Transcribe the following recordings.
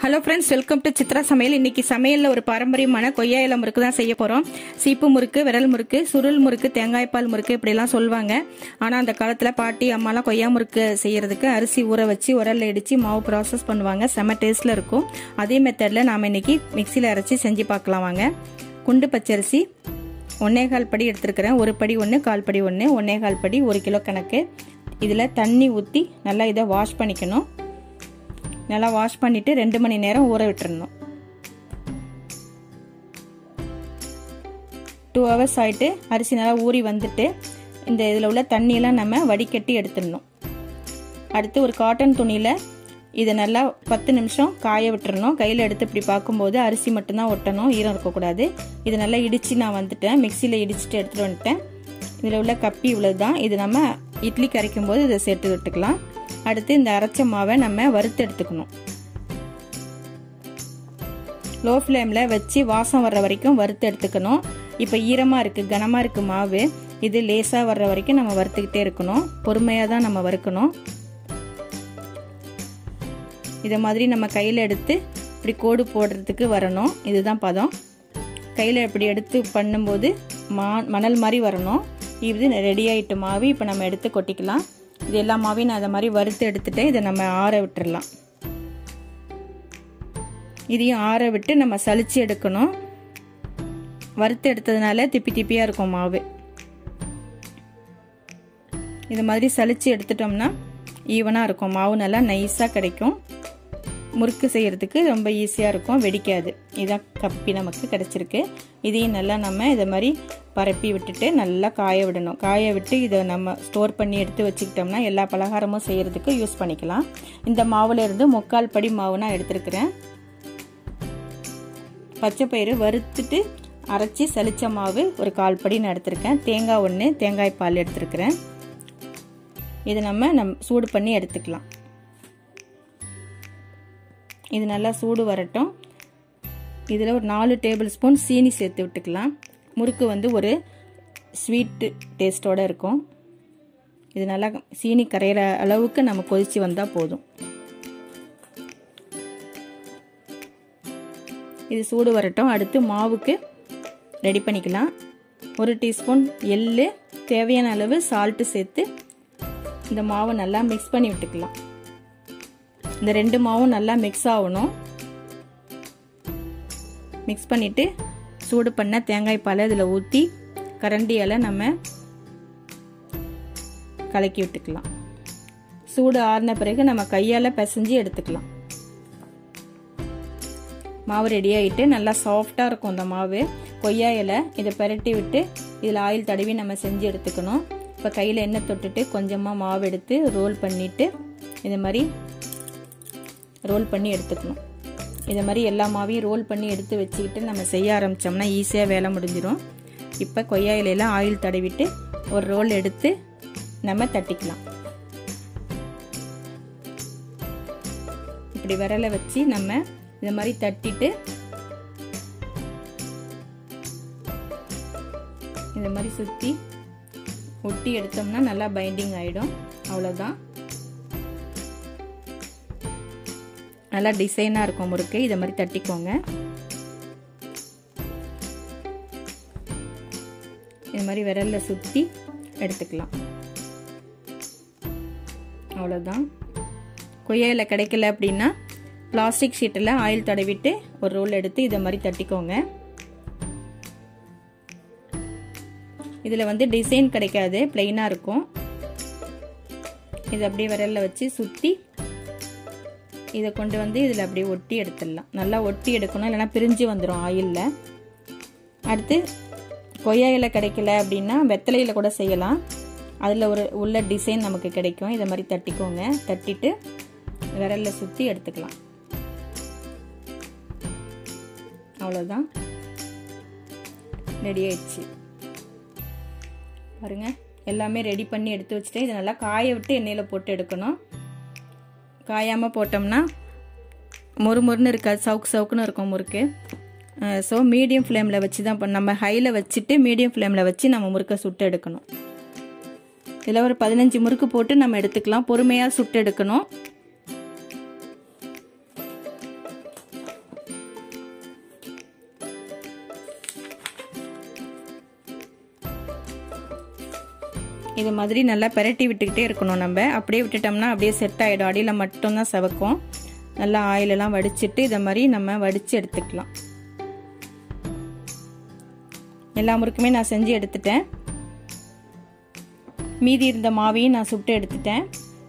hello friends welcome to Chitra Samayal இன்னைக்கு சமையல்ல ஒரு பாரம்பரியமான கொய்யா இலை முறுக்கு தான் செய்ய போறோம் சீப்பு முறுக்கு விரல் முறுக்கு சுருள் முறுக்கு தேங்காய்பால் முறுக்கு இப்படிலாம் சொல்லுவாங்க ஆனா அந்த காலத்துல பாட்டி அம்மாலாம் கொய்யா முறுக்கு செய்யறதுக்கு அரிசி ஊற வச்சு உரல்ல இடிச்சு மாவு ப்ராசஸ் பண்ணுவாங்க செம டேஸ்ட்ல இருக்கும் அதே மெத்தட்ல நாம இன்னைக்கு மிக்சியில அரைச்சி செஞ்சு பார்க்கலாம் வாங்க குண்டு பச்சரிசி ஒன்னே கால் படி எடுத்திருக்கிறேன் ஒரு படி ஒன்று கால் படி ஒன்று ஒன்னே கால் படி ஒரு கிலோ கணக்கு இதில் தண்ணி ஊற்றி நல்லா இதை வாஷ் பண்ணிக்கணும் நல்லா வாஷ் பண்ணிட்டு ரெண்டு மணி நேரம் ஊற விட்டுறணும் டூ ஹவர்ஸ் ஆயிட்டு அரிசி நல்லா ஊறி வந்துட்டு இந்த இதில் உள்ள தண்ணியெல்லாம் நம்ம வடிகட்டி எடுத்துடணும் அடுத்து ஒரு காட்டன் துணியில் இதை நல்லா பத்து நிமிஷம் காய விட்டுறணும் கையில் எடுத்து இப்படி பார்க்கும்போது அரிசி மட்டும்தான் ஒட்டணும் ஈரம் இருக்கக்கூடாது இது நல்லா இடித்து நான் வந்துட்டேன் மிக்சியில் இடிச்சிட்டு எடுத்துகிட்டு வந்துட்டேன் இதில் உள்ள கப்பி இவ்வளவு தான் இது நம்ம இட்லி கரைக்கும் போது இதை சேர்த்து விட்டுக்கலாம் அடுத்து இந்த அரைச்ச மாவை நம்ம வறுத்து எடுத்துக்கணும் லோ ஃப்ளேமில் வச்சு வாசம் வர்ற வரைக்கும் வறுத்து எடுத்துக்கணும் இப்போ ஈரமாக இருக்குது கனமாக இருக்குது மாவு இது லேசாக வர்ற வரைக்கும் நம்ம வறுத்துக்கிட்டே இருக்கணும் பொறுமையாக தான் நம்ம வறுக்கணும் இதை மாதிரி நம்ம கையில் எடுத்து இப்படி கோடு போடுறதுக்கு வரணும் இதுதான் பதம் கையில் இப்படி எடுத்து பண்ணும்போது மா மணல் மாதிரி வரணும் இது ரெடி ஆகிட்டு மாவு இப்போ நம்ம எடுத்து கொட்டிக்கலாம் இது எல்லா மாவையும் நான் அதை மாதிரி வறுத்து எடுத்துட்டு இதை நம்ம ஆற விட்டுறலாம் இதையும் ஆற விட்டு நம்ம சளிச்சு எடுக்கணும் வறுத்து எடுத்ததுனால திப்பி திப்பியாக இருக்கும் மாவு இது மாதிரி சளிச்சு எடுத்துட்டோம்னா ஈவனாக இருக்கும் மாவு நல்லா நைஸாக கிடைக்கும் முறுக்கு செய்கிறதுக்கு ரொம்ப ஈஸியாக இருக்கும் வெடிக்காது இதான் கப்பி நமக்கு கிடச்சிருக்கு இதையும் நல்லா நம்ம இதை மாதிரி பரப்பி விட்டுட்டு நல்லா காய விடணும் காய விட்டு இதை நம்ம ஸ்டோர் பண்ணி எடுத்து வச்சுக்கிட்டோம்னா எல்லா பலகாரமும் செய்கிறதுக்கு யூஸ் பண்ணிக்கலாம் இந்த மாவுல இருந்து முக்கால் படி மாவு நான் எடுத்துருக்கிறேன் பச்சை பயிறு வறுத்துட்டு அரைச்சி சளிச்ச மாவு ஒரு கால் படி நான் எடுத்திருக்கேன் தேங்காய் ஒன்று தேங்காய் பால் எடுத்துருக்கிறேன் இதை நம்ம நம் சூடு பண்ணி எடுத்துக்கலாம் இது நல்லா சூடு வரட்டும் இதில் ஒரு நாலு டேபிள் ஸ்பூன் சீனி சேர்த்து விட்டுக்கலாம் முறுக்கு வந்து ஒரு ஸ்வீட்டு டேஸ்ட்டோடு இருக்கும் இது நல்லா சீனி கரையிற அளவுக்கு நம்ம கொதித்து வந்தால் போதும் இது சூடு வரட்டும் அடுத்து மாவுக்கு ரெடி பண்ணிக்கலாம் ஒரு டீஸ்பூன் எள்ளு தேவையான அளவு சால்ட்டு சேர்த்து இந்த மாவை நல்லா மிக்ஸ் பண்ணி விட்டுக்கலாம் இந்த ரெண்டு மாவும் நல்லா மிக்ஸ் ஆகணும் மிக்ஸ் பண்ணிவிட்டு சூடு பண்ண தேங்காய் பாலை இதில் ஊற்றி கரண்டியால் நம்ம கலக்கி விட்டுக்கலாம் சூடு ஆறின பிறகு நம்ம கையால் பிசைஞ்சு எடுத்துக்கலாம் மாவு ரெடி ஆகிட்டு நல்லா சாஃப்டாக இருக்கும் இந்த மாவு கொய்யா இலை இதை பெரட்டி விட்டு இதில் ஆயில் தடவி நம்ம செஞ்சு எடுத்துக்கணும் இப்போ கையில் எண்ணெய் தொட்டுட்டு கொஞ்சமாக மாவு எடுத்து ரோல் பண்ணிவிட்டு இது மாதிரி ரோல் பண்ணி எடுத்துக்கணும் இதை மாதிரி எல்லா மாவையும் ரோல் பண்ணி எடுத்து வச்சுக்கிட்டு நம்ம செய்ய ஆரம்பித்தோம்னா ஈஸியாக வேலை முடிஞ்சிடும் இப்போ கொய்யா இலையெல்லாம் ஆயில் தடவிட்டு ஒரு ரோல் எடுத்து நம்ம தட்டிக்கலாம் இப்படி விரலை வச்சு நம்ம இதை மாதிரி தட்டிட்டு இந்த மாதிரி சுற்றி ஒட்டி எடுத்தோம்னா நல்லா பைண்டிங் ஆகிடும் அவ்வளோதான் நல்லா டிசைனாக இருக்கும் முறுக்கு இதை மாதிரி தட்டிக்கோங்க இது மாதிரி விரலில் சுற்றி எடுத்துக்கலாம் அவ்வளோதான் கொய்யாயில் கிடைக்கல அப்படின்னா பிளாஸ்டிக் ஷீட்டில் ஆயில் தடவிட்டு ஒரு ரோல் எடுத்து இதை மாதிரி தட்டிக்கோங்க இதில் வந்து டிசைன் கிடைக்காது பிளெயினாக இருக்கும் இதை அப்படியே விரலில் வச்சு சுற்றி இதை கொண்டு வந்து இதில் அப்படியே ஒட்டி எடுத்துடலாம் நல்லா ஒட்டி எடுக்கணும் இல்லைனா பிரிஞ்சு வந்துடும் ஆயிலில் அடுத்து கொய்யா இலை கிடைக்கல அப்படின்னா வெத்தலையில் கூட செய்யலாம் அதில் ஒரு உள்ள டிசைன் நமக்கு கிடைக்கும் இதை மாதிரி தட்டிக்கோங்க தட்டிட்டு விரலில் சுற்றி எடுத்துக்கலாம் அவ்வளோதான் ரெடி ஆயிடுச்சு பாருங்க எல்லாமே ரெடி பண்ணி எடுத்து வச்சுட்டு இதை நல்லா காய விட்டு எண்ணெயில் போட்டு எடுக்கணும் காயாமல் போட்டோம்னா மொறு மொறுன்னு இருக்காது சவுக்கு சவுக்குன்னு இருக்கும் முறுக்கு ஸோ மீடியம் ஃப்ளேமில் வச்சு தான் நம்ம ஹையில் வச்சுட்டு மீடியம் ஃப்ளேமில் வச்சு நம்ம முறுக்கை சுட்டு எடுக்கணும் இதில் ஒரு பதினஞ்சு முறுக்கு போட்டு நம்ம எடுத்துக்கலாம் பொறுமையாக சுட்டு எடுக்கணும் இது மாதிரி நல்லா பெரட்டி விட்டுக்கிட்டே இருக்கணும் நம்ம அப்படியே விட்டுட்டோம்னா அப்படியே செட் ஆகிடும் அடியில் மட்டும்தான் செவக்கும் நல்லா ஆயிலெல்லாம் வடிச்சிட்டு இதை மாதிரி நம்ம வடித்து எடுத்துக்கலாம் எல்லா முறுக்குமே நான் செஞ்சு எடுத்துட்டேன் மீதி இருந்த மாவையும் நான் சுட்டு எடுத்துட்டேன்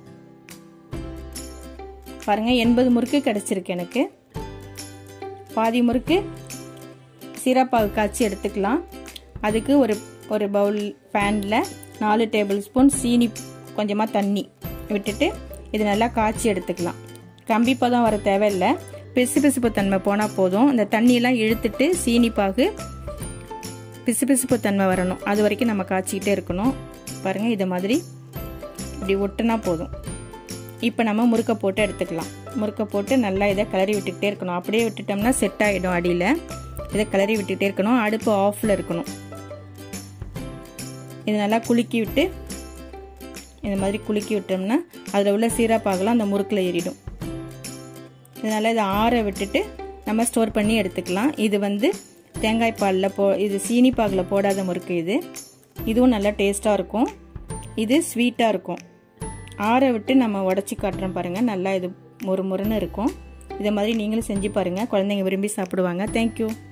பாருங்கள் எண்பது முறுக்கு கிடச்சிருக்கு எனக்கு பாதி முறுக்கு சீராப்பாகு காய்ச்சி எடுத்துக்கலாம் அதுக்கு ஒரு ஒரு பவுல் பேனில் நாலு டேபிள் ஸ்பூன் சீனி கொஞ்சமாக தண்ணி விட்டுட்டு இது நல்லா காய்ச்சி எடுத்துக்கலாம் கம்பி பதம் வர தேவையில்லை பிசு பிசுப்பு தன்மை போனால் போதும் இந்த தண்ணியெல்லாம் இழுத்துட்டு சீனி பாகு பிசு பிசுப்பு தன்மை வரணும் அது வரைக்கும் நம்ம காய்ச்சிக்கிட்டே இருக்கணும் பாருங்கள் இதை மாதிரி இப்படி ஒட்டுனா போதும் இப்போ நம்ம முறுக்கை போட்டு எடுத்துக்கலாம் முறுக்கை போட்டு நல்லா இதை கிளறி விட்டுக்கிட்டே இருக்கணும் அப்படியே விட்டுட்டோம்னா செட் ஆகிடும் அடியில் இதை கிளறி விட்டுக்கிட்டே இருக்கணும் அடுப்பு ஆஃபில் இருக்கணும் இது நல்லா குலுக்கி விட்டு இந்த மாதிரி குலுக்கி விட்டோம்னா அதில் உள்ள சீராப்பாகலாம் அந்த முறுக்கில் ஏறிடும் இதனால் இதை ஆற விட்டுட்டு நம்ம ஸ்டோர் பண்ணி எடுத்துக்கலாம் இது வந்து தேங்காய் பாலில் போ இது சீனி பாகில் போடாத முறுக்கு இது இதுவும் நல்லா டேஸ்ட்டாக இருக்கும் இது ஸ்வீட்டாக இருக்கும் ஆற விட்டு நம்ம உடச்சி காட்டுறோம் பாருங்கள் நல்லா இது மொறு மொறுன்னு இருக்கும் இதை மாதிரி நீங்களும் செஞ்சு பாருங்கள் குழந்தைங்க விரும்பி சாப்பிடுவாங்க தேங்க்யூ